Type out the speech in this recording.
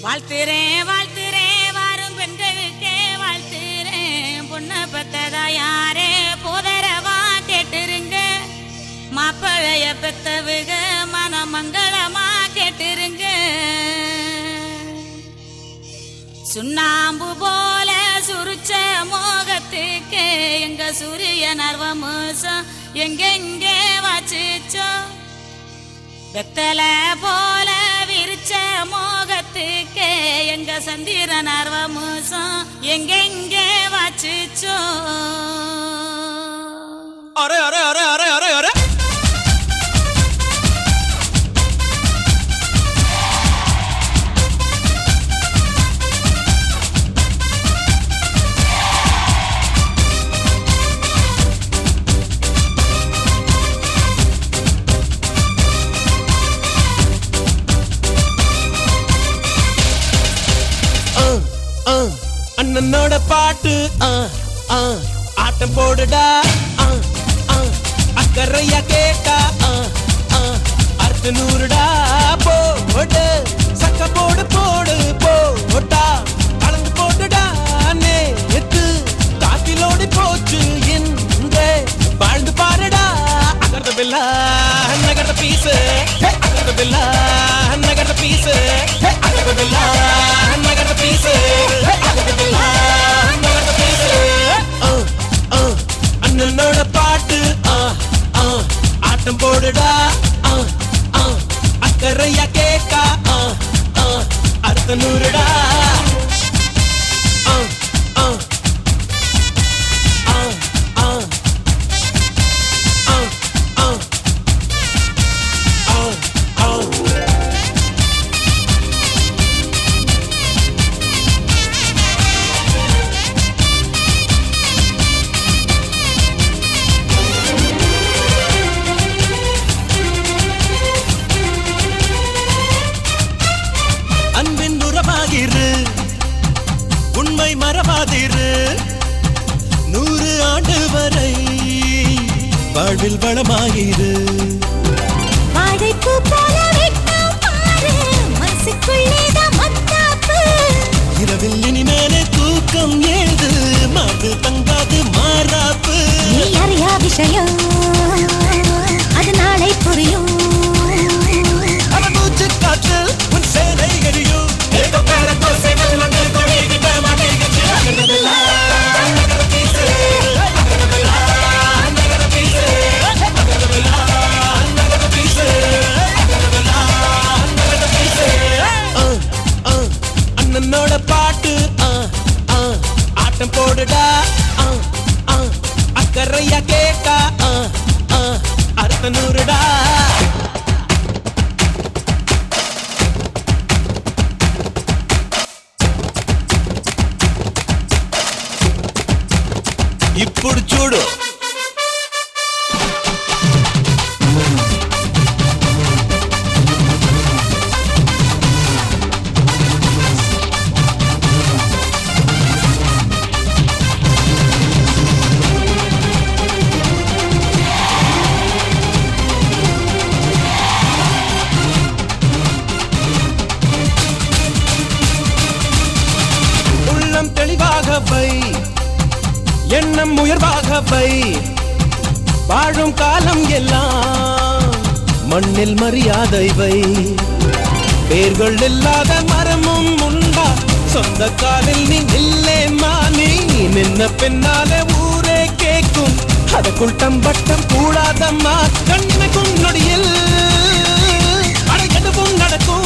வாழ்த்துறேன் வாழ்த்துறேன் வாரும் பெண்களுக்கே வாழ்த்துறேன் பொண்ணை பெத்ததா யாரே போதரவா கேட்டுருங்க மாப்பிளைய பெத்தவுக மனமங்களமா கேட்டுருங்க சுண்ணாம்பு போல சுருச்ச மோகத்துக்கு எங்க சூரிய நர்வமோசம் எங்கெங்கே வச்சுச்சோ வெத்தல போல விரிச்ச மோகத்துக்கு எங்க சந்திர நர்வமோசம் எங்கெங்கே வச்சுச்சோ அரே அரே அரே அரே அரே அரே ஆ, ஆ, அண்ணனோட பாட்டு ஆ, ஆ, ஆட்டம் போடுடா ஆ, ஆ, அக்கறையா கேட்டா ஆ, ஆ, அர்த்த நூறுடா போடு சக்க போடு போடு போட்டா கலந்து போட்டுடா நேத்து காத்திலோடி போச்சு இன்றே வாழ்ந்து பாருடா அகர்த பில்லா நகர்த பீசு அகர்த பில்லா நகர்த பீசு அகர்த பில்லா நகர்த பீசு அகர்த பில்லா நகர்த பீசு அண்ணனோட பாட்டு ஆ, ஆ, ஆட்டம் போடுடா ஆ, ஆ, அக்கறையா கேக்கா ஆ, ஆ, அர்த்த நூறுடா ஆ, ஆ, ஆ, ஆ, ஆ, ஆ, ஆ, ஆ. அன்பின் உறவாகிரு உண்மை மறவாதிரு நூறு ஆண்டு வரை வாழ்வில் வளமாயிரு வாழைப்பூ போல வெட்கம் பாரு மனசுக்குள்ளேதான் மத்தாப்பு இரவில் இனிமேலே தூக்கம் ஏது மாது தங்காது மாறாப்பு நீ அறியா விஷயம் அது நாளை புரியும் அவன் மூச்சு காற்று உன் சேனை எரியும் ஏதோ பேர தோசைகள் வந்து கொடிகிட்ட மாட்டேங்குது. அகரதெல்லாம் நகர பீசு. அகரதெல்லாம் நகர பீசு. அகரதெல்லாம் நகர பீசு. அகரதெல்லாம் நகர பீசு. ஆ, ஆ, அண்ணனோட பாட்டு ஆ, ஆ, ஆட்டம் போடுடா ஆ, ஆ, அக்கறையா கேட்டா ஆ, ஆ, அறுத்த நூறுடா ఇప్పుడు చూడు உள்ளம் தெளிவாக வை எண்ணம் உயர்வாக வை வாழும் காலம் எல்லாம் மண்ணில் மரியாதை வை வேர்கள் இல்லாத மரமும் உண்டா சொந்த காலில் நீ நில்லே மானி நின்ன பின்னாலே ஊரே கேக்கும் அதற்குள் தம்பட்டம் கூடாதம்மா கண்ணுக்கும் நொடியில் அடையதுவும் நடக்கும்